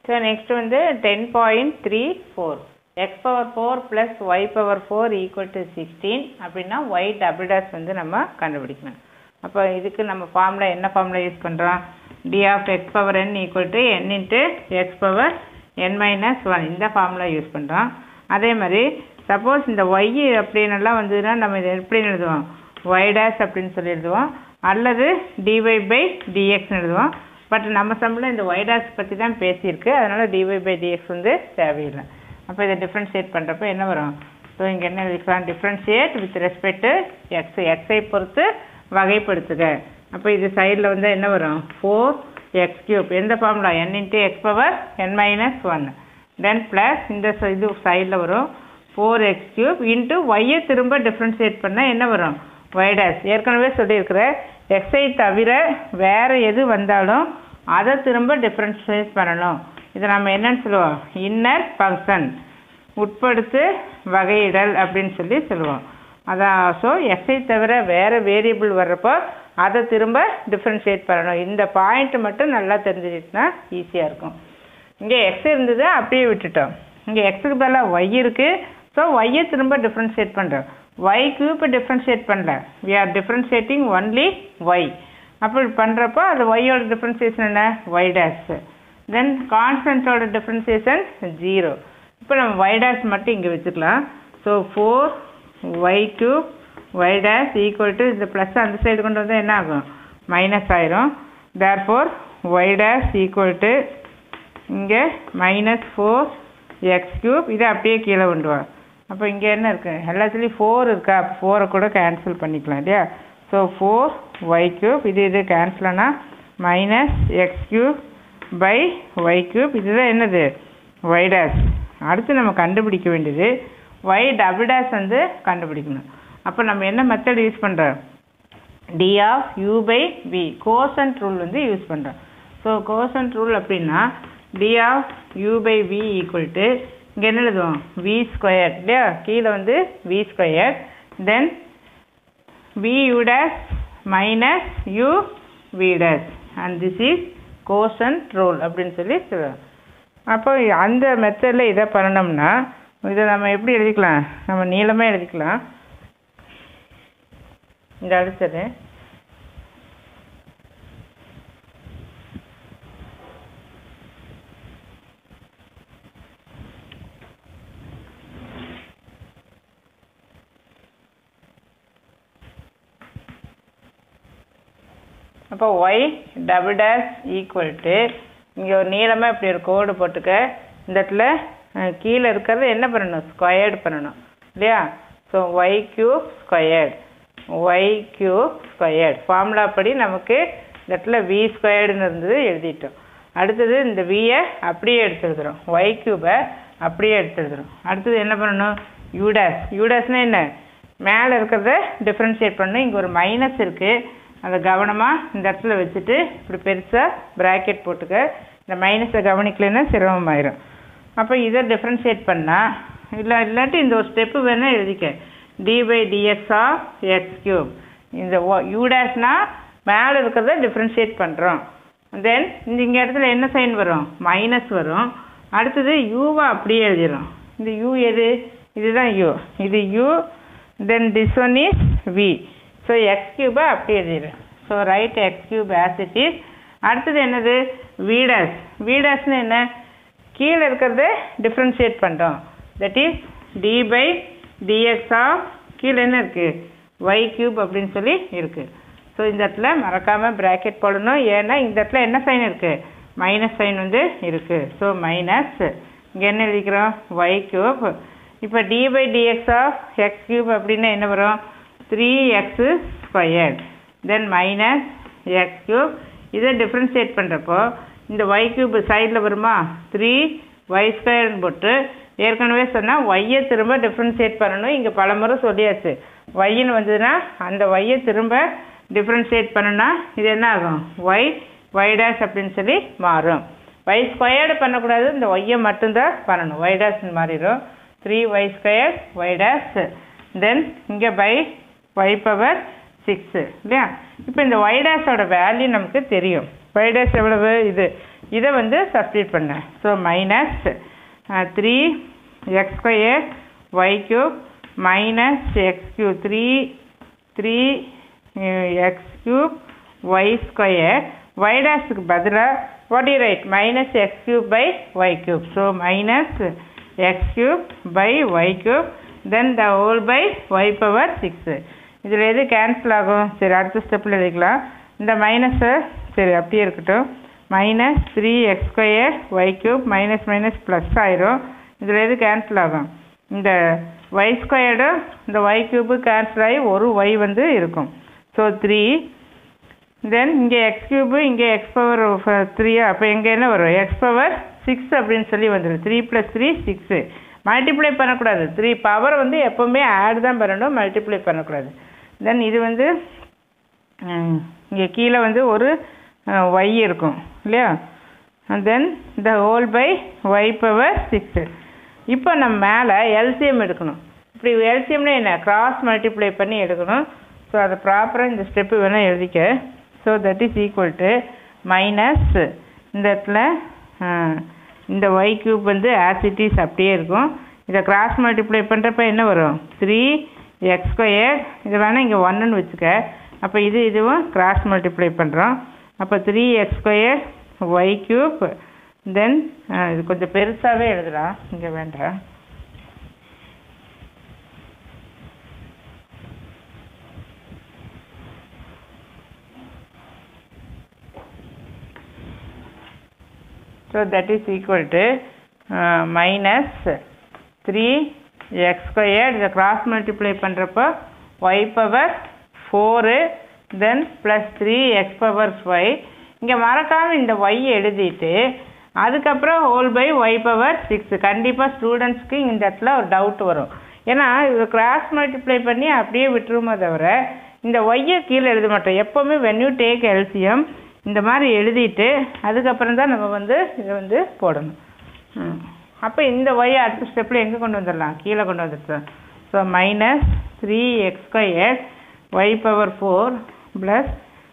So next வந்து ten point three four x power four plus Y power four equal to sixteen அப்படின்னா y double dash வந்து நம்ம கண்டுபிடிக்கணும் அப்போ இதுக்கு நம்ம ஃபார்முலா என்ன ஃபார்முலா யூஸ் பண்ணுறோம் d of x power n equal to n into x power n minus one இந்த ஃபார்முலா யூஸ் பண்ணுறோம் அதே மாதிரி சப்போஸ் இந்த ஒய் அப்படின்னெல்லாம் வந்ததுன்னா நம்ம இதை எப்படி எழுதுவோம் ஒய் டேஷ் அப்படின்னு சொல்லி எழுதுவோம் அல்லது டிஒய் பை டிஎக்ஸ்னு எழுதுவோம் பட் நம்ம சம்பளம் இந்த ஒய் டேஷ் பற்றி தான் பேசியிருக்கு அதனால் டிஒய் பை டிஎக்ஸ் வந்து தேவையில்லை அப்போ இதை டிஃப்ரென்ஷியேட் பண்ணுறப்ப என்ன வரும் ஸோ இங்கே என்ன எழுதிக்கலாம் differentiate with respect to x எக்ஸை பொறுத்து வகைப்படுத்துக அப்போ இது சைடில் வந்து என்ன வரும் ஃபோர் எக்ஸ் கியூப் எந்த formula n into x power n minus one then plus இந்த ச- இது சைடில் வரும் ஃபோர் எக்ஸ் கியூப் இன்ட்டு ஒய்யை திரும்ப டிஃப்ரென்ஷியேட் பண்ணால் என்ன வரும் ஒய் டேஷ் ஏற்கனவே சொல்லியிருக்கிற எக்ஸை தவிர வேறு எது வந்தாலும் அதை திரும்ப டிஃப்ரென்ஷியேட் பண்ணணும் இதை நம்ம என்னன்னு சொல்லுவோம் இன்னர் ஃபங்க்ஷன் உட்படுத்து வகையிடல் அப்படின்னு சொல்லி சொல்லுவோம் அதான் ஸோ எக்ஸை தவிர வேறு வேரியபிள் வர்றப்போ அதை திரும்ப டிஃப்ரென்ஷியேட் பண்ணணும் இந்த பாயிண்ட் மட்டும் நல்லா தெரிஞ்சுக்கிட்டுனா ஈஸியாக இருக்கும் இங்கே எக்ஸ் இருந்தது அப்படியே விட்டுட்டோம் இங்கே எக்ஸுக்கு பதிலாக ஒய் இருக்குது ஸோ ஒய்யை திரும்ப டிஃப்ரென்ஷியேட் பண்ணுறோம் ஒய்க்கு இப்போ டிஃப்ரென்ஷியேட் பண்ணல we are differentiating only y அப்படி பண்ணுறப்போ அது ஒய்யோட டிஃப்ரென்சியேஷன் என்ன ஒய் டேஷ் தென் கான்ஸ்டன்ட்டோட டிஃப்ரென்சியேஷன் ஜீரோ இப்போ நம்ம ஒய் டேஷ் மட்டும் இங்கே வச்சுக்கலாம் so four y cube y dash equal to இந்த ப்ளஸ் அந்த சைடு கொண்டு வந்தால் என்ன ஆகும் மைனஸ் ஆயிரும் there four y dash equal to இங்கே மைனஸ் ஃபோர் எக்ஸ் கியூப் இதை அப்படியே கீழே கொண்டு வா அப்போ இங்கே என்ன இருக்கு எல்லாத்துலேயும் ஃபோர் இருக்கா ஃபோரை கூட கேன்சல் பண்ணிக்கலாம் இல்லையா ஸோ ஃபோர் ஒய் கியூப் இது இது கேன்சல் ஆனால் minus x cube by y cube இதுதான் என்னது ஒய் டேஷ் அடுத்து நம்ம கண்டுபிடிக்க வேண்டியது ஒய் டபுள் டேஷ் வந்து கண்டுபிடிக்கணும் அப்போ நம்ம என்ன மெத்தட் யூஸ் பண்ணுறோம் d of u by v quotient rule வந்து யூஸ் பண்ணுறோம் ஸோ கோசன்ட் ரூல் அப்படின்னா d of u by v equal to இங்கே என்ன எழுதுவோம் வி ஸ்கொயர் இல்லையா கீழே வந்து v square then v u dash minus u v dash and this is quotient rule அப்படின்னு சொல்லி சொல்லுவோம் அப்போ அந்த மெத்தடில் இதை பண்ணணும்னா இதை நம்ம எப்படி எழுதிக்கலாம் நம்ம நீளமாக எழுதிக்கலாம் இந்த அடுத்தது அப்போ y double dash equal to இங்கே ஒரு நீளமாக இப்படி ஒரு கோடு போட்டுக்க இந்த இடத்துல அஹ், கீழே இருக்கிறது என்ன பண்ணணும் ஸ்கொயர்டு பண்ணணும் இல்லையா so y cube squared y cube squared formula படி நமக்கு இந்த இடத்துல வி ஸ்கொயர்டுன்னு இருந்தது எழுதிட்டோம் அடுத்தது இந்த வியை அப்படியே எடுத்து எழுதுறோம் ஒய் கியூபை அப்படியே எடுத்து எழுதுறோம் அடுத்தது என்ன பண்ணணும் யூடாஸ் யூடாஸ்னால் என்ன மேலே இருக்கிறத டிஃப்ரென்ஷியேட் பண்ணணும் இங்கே ஒரு மைனஸ் இருக்குது அதை கவனமாக இந்த இடத்துல வச்சுட்டு இப்படி பெருசாக ப்ராக்கெட் போட்டுக்க இந்த மைனஸை கவனிக்கலைன்னா சிரமமாயிரும் அப்போ இதை டிஃப்ரென்ஷியேட் பண்ணால் இல்லை இல்லாட்டி இந்த ஒரு ஸ்டெப்பு வேணால் எழுதிக்க d by dx of x cube இந்த யூடாஸ்னா மேலே இருக்கிறத டிஃப்ரென்ஷியேட் பண்ணுறோம் தென் இந்த இங்கே இடத்துல என்ன சைன் வரும் மைனஸ் வரும் அடுத்தது யூவை அப்படியே எழுதிடும் இந்த யூ எது இதுதான் யூ இது u then this one is v so x கியூபை அப்படி எழுதிடு so write x cube as it is அடுத்தது என்னது வீடஸ் வீடஸ்னு என்ன கீழே இருக்கிறத டிஃப்ரென்ஷியேட் பண்ணுறோம் that is d by dx of கீழே என்ன இருக்குது ஒய் கியூப் அப்படின்னு சொல்லி இருக்குது ஸோ இந்த இடத்துல மறக்காமல் ப்ராக்கெட் போடணும் ஏன்னா இந்த இடத்துல என்ன சைன் இருக்குது மைனஸ் சைன் வந்து இருக்குது ஸோ மைனஸ் இங்கே என்ன எழுதிக்கிறோம் ஒய் கியூப் இப்போ d by dx of x cube அப்படின்னா என்ன வரும் three x squared then minus x cube இதை டிஃப்ரென்ஷியேட் பண்ணுறப்போ இந்த ஒய் கியூப் சைடில் வருமா த்ரீ ஒய் ஸ்கொயர்னு போட்டு ஏற்கனவே சொன்னால் ஒய்யை திரும்ப டிஃப்ரென்ஷியேட் பண்ணணும் இங்கே பலமுறை சொல்லியாச்சு ஒய்ன்னு வந்ததுன்னா அந்த ஒய்யை திரும்ப டிஃப்ரென்ஷியேட் பண்ணுனா இது என்ன ஆகும் ஒய் ஒய் டேஷ் அப்படின்னு சொல்லி மாறும் ஒய் ஸ்கொயர்டு பண்ணக்கூடாது இந்த ஒய்யை மட்டும்தான் பண்ணணும் ஒய் டேஷ்னு மாறிடும் three y square y dash then இங்கே பை ஒய் பவர் சிக்ஸு இல்லையா இப்போ இந்த ஒய் டேஷோட வேல்யூ நமக்கு தெரியும் ஒய் டேஷ் எவ்வளவு இது இதை வந்து சப்ஸ்டியூட் பண்ணேன் so minus three X square Y cube minus x cube three three x cube y square y டேஷுக்கு பதிலாக what you write minus x cube by y cube so minus x cube by y cube then the whole by Y power six இதில் எது cancel ஆகும் சரி அடுத்த ஸ்டெப்பில் எழுதிக்கலாம் இந்த மைனஸை சரி அப்படியே இருக்கட்டும் minus three X square Y cube minus minus plus ஆயிரும் இதில் எது கேன்சல் ஆகும் இந்த ஒய் ஸ்கொயர்டு இந்த ஒய் கியூபு கேன்சல் ஆகி ஒரு ஒய் வந்து இருக்கும் ஸோ த்ரீ தென் இங்கே எக்ஸ் கியூபு இங்கே எக்ஸ் பவர் த்ரீயா அப்போ இங்கே என்ன வரும் எக்ஸ் பவர் சிக்ஸ் அப்படின்னு சொல்லி வந்துடும் three plus three six multiply பண்ணக்கூடாது த்ரீ பவர் வந்து எப்போவுமே ஆட் தான் பண்ணணும் மல்டிப்ளை பண்ணக்கூடாது தென் இது வந்து இங்கே கீழே வந்து ஒரு ஒய் இருக்கும் இல்லையா then the whole by Y power six இப்போ நம்ம மேலே எல்சிஎம் எடுக்கணும் இப்படி எல்சிஎம்னா என்ன கிராஸ் மல்டிப்ளை பண்ணி எடுக்கணும் ஸோ அதை ப்ராப்பராக இந்த ஸ்டெப்பு வேணால் எழுதிக்க so that is equal to minus இந்த இடத்துல இந்த ஒய் கியூப் வந்து ஆசிட்டிஸ் அப்படியே இருக்கும் இதை கிராஸ் மல்டிப்ளை பண்ணுறப்ப என்ன வரும் த்ரீ எக்ஸ் ஸ்கொயர் இது வேணால் இங்கே ஒன்றுன்னு வச்சுக்க அப்போ இது இதுவும் கிராஸ் மல்டிப்ளை பண்ணுறோம் அப்போ three X square Y cube then இது கொஞ்சம் பெருசாகவே எழுதலாம் இங்கே வேண்டாம் So that is equal to uh, minus 3 x squared இதை cross multiply பண்ணுறப்போ y power 4 then plus 3 x power 5 இங்கே மறக்காமல் இந்த y எழுதிட்டு அதுக்கப்புறம் whole by Y power six கண்டிப்பாக ஸ்டூடெண்ட்ஸ்க்கு இந்த இடத்துல ஒரு டவுட் வரும் ஏன்னா இது கிராஸ் மல்டிப்ளை பண்ணி அப்படியே விட்டுருமோ தவிர இந்த ஒய்யை கீழே எழுத மாட்டோம் எப்போவுமே வென் யூ டேக் எல்சியம் இந்த மாதிரி எழுதிட்டு அதுக்கப்புறம் தான் நம்ம வந்து இதை வந்து போடணும் ம் அப்போ இந்த ஒய் அடுத்த ஸ்டெப்பில் எங்கே கொண்டு வந்துடலாம் கீழே கொண்டு வந்துடலாம் so minus three X square Y power four plus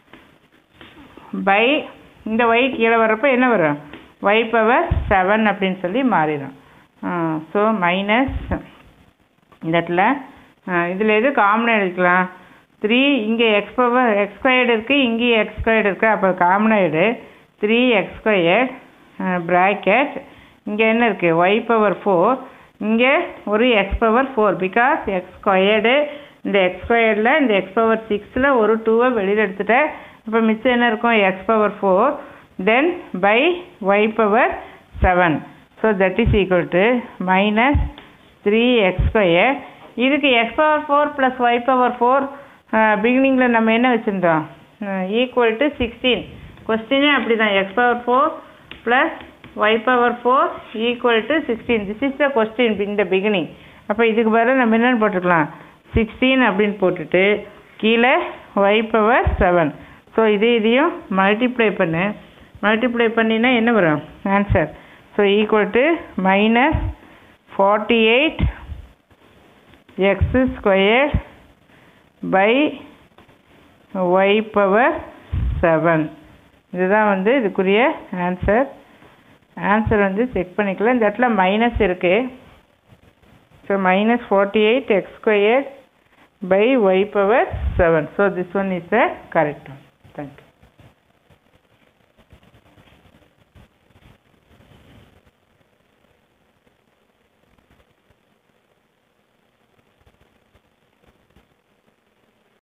by இந்த ஒய் கீழே வர்றப்போ என்ன வரும் ஒய் பவர் செவன் அப்படின்னு சொல்லி மாறிடும் ஸோ மைனஸ் இந்த இடத்துல இதில் எது காமனாக எடுக்கலாம் த்ரீ இங்கே எக்ஸ் பவர் எக்ஸ் ஸ்கொயர்டு இருக்குது இங்கேயும் எக்ஸ் ஸ்கொயர்டு இருக்குது அப்போ காமனாக எடு த்ரீ எக்ஸ் ஸ்கொயர் ப்ராக்கெட் இங்கே என்ன இருக்குது ஒய் பவர் ஃபோர் இங்கே ஒரு X power four because X squared இந்த எக்ஸ் ஸ்கொயர்டில் இந்த எக்ஸ் பவர் சிக்ஸில் ஒரு டூவை வெளியில் எடுத்துட்டேன் இப்போ மிச்சம் என்ன இருக்கும் X power four then by Y power seven so that is equal to minus three X square இதுக்கு X power four plus Y power four பிகினிங்கில் நம்ம என்ன வச்சுருந்தோம் ஈக்குவல் டு சிக்ஸ்டீன் கொஸ்டினே அப்படி தான் X power four plus Y power four equal to sixteen this is the question இந்த beginning அப்போ இதுக்கு பதிலாக நம்ம என்னென்னு போட்டுக்கலாம் சிக்ஸ்டீன் அப்படின்னு போட்டுட்டு கீழே ஒய் பவர் செவன் ஸோ இது இதையும் மல்டிப்ளை பண்ணு மல்டிப்ளை பண்ணினா என்ன வரும் answer so equal to minus forty eight X square by Y power seven இதுதான் வந்து இதுக்குரிய ஆன்சர் ஆன்சர் வந்து செக் பண்ணிக்கலாம் இந்த இடத்துல மைனஸ் இருக்குது so minus forty eight X square by y power 7. So this one is the correct one. Thank you.